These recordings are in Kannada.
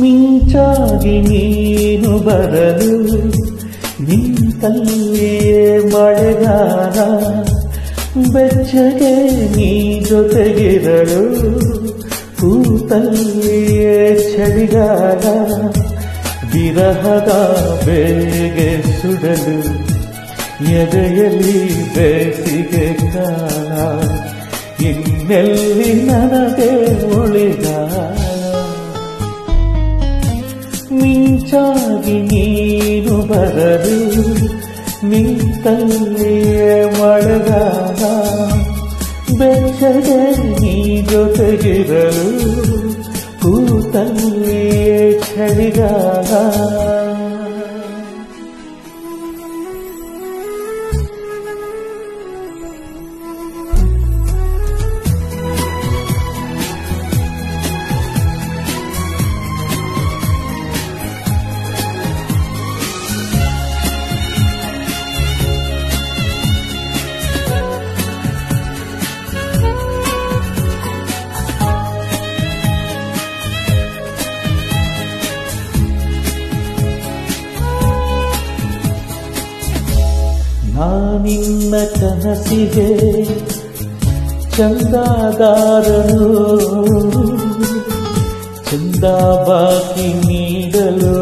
ಮಿಂಚಾಗಿ ನೀನು ಬರಲು ನಿಂತಲ್ಲಿಯೇ ಮಳೆಗಾಲ ಬೆಚ್ಚಗೆ ನೀ ಜೊತೆಗಿರಲು ಕೂತಲ್ಲಿಯೇ ಚಳಿಗಾಲ ವಿರಹದ ಬೇಗೆ ಸುಡಲು ಎದೆಯಲ್ಲಿ ಬೇಸಿಗೆ ಕಾಲ ಇನ್ನೆಲ್ಲಿ ನನಗೆ ಉಳಿಗಾಲ ಮಿಂಚಾಗಿ ನೀನು ಬರಲು ನಿಂತಲ್ಲಿಯೇ ಮಳೆಗಾಲ ಬೆಚ್ಚಗೆ ನೀ ಜೊತೆಗಿರಲು ಕೂತಲ್ಲಿಯೇ ಚಳಿಗಾಲ ನಾನಿನ್ನ ಕನಸಿಗೆ ಚಂದಾದಾರನು ಚಂದ ಬಾಕಿ ನೀಡಲು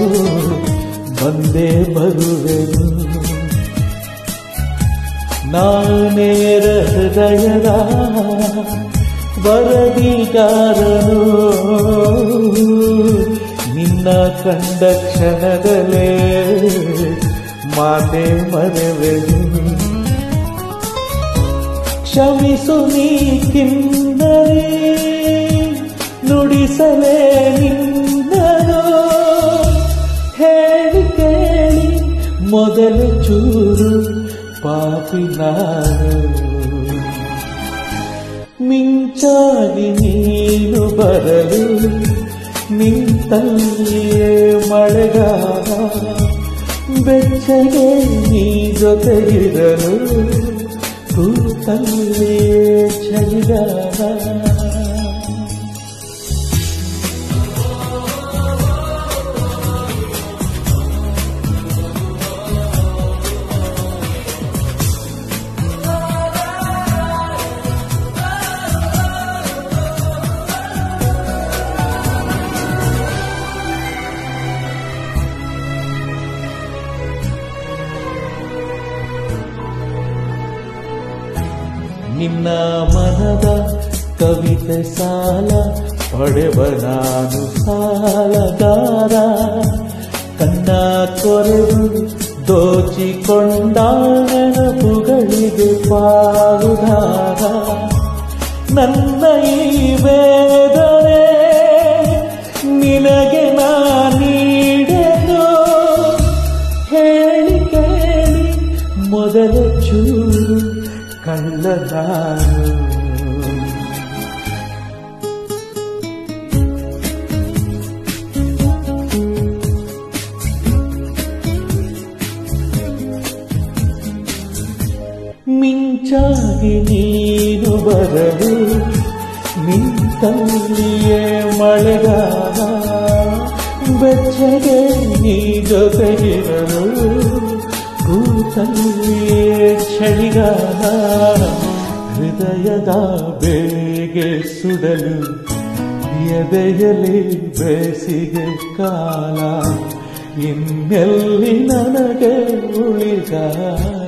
ಬಂದೇ ಬರುವೆನು ನಾನೇರ ಹೃದಯದ ವರದಿಗಾರನು ನಿನ್ನ ಕಂಡ ಕ್ಷಣದಲ್ಲೇ ಮಾತೆ ಮರೆವೆನು ಕ್ಷಮಿಸು ನೀ ಕಿಂದರಿ ನುಡಿಸಲೇ ನಿನ್ನನು ಹೇಳಿ ಕೇಳಿ ಮೊದಲ ಚೂರು ಪಾಪಿ ನಾನು ಮಿಂಚಾಗಿ ನೀನು ಬರಲು ನಿಂತಲ್ಲಿಯೇ ಮಳೆಗಾಲ ಬೆಚ್ಚಗೆ ನೀ ಜೊತೆಗಿರಲು ಕೂತಲ್ಲಿಯೇ ಚಳಿಗಾಲ ನಿನ್ನ ಮನದ ಕವಿತೆ ಸಾಲ ಪಡೆವ ನಾನು ಸಾಲಗಾರ ಕಣ್ಣ ಕೊರೆದು ದೋಚಿಕೊಂಡ ನೆನಪುಗಳಿಗೆ ಪಾಲುದಾರ ನನ್ನ ಈ ವೇದನೆ ನಿನಗೆ ನಾ ನೀಡೆನು ಹೇಳಿ ಕೇಳಿ ಮೊದಲ ಚೂರು ಕಳ್ಳದಾರು ಮಿಂಚಾಗಿ ನೀನು ಬರಲು ನಿಂತಲ್ಲಿಯೇ ಮಳೆಗಾಲ ಬೆಚ್ಚಗೆ ನೀ ಜೊತೆಗಿರಲು ಕೂತಲ್ಲಿಯೇ ಚಳಿಗಾಲ ಹೃದಯದ ಬೇಗೆ ಸುಡಲು ಎದೆಯಲಿ ಬೇಸಿಗೆ ಕಾಲ ಇನ್ನೆಲ್ಲಿ ನನಗೆ ಉಳಿಗಾಲ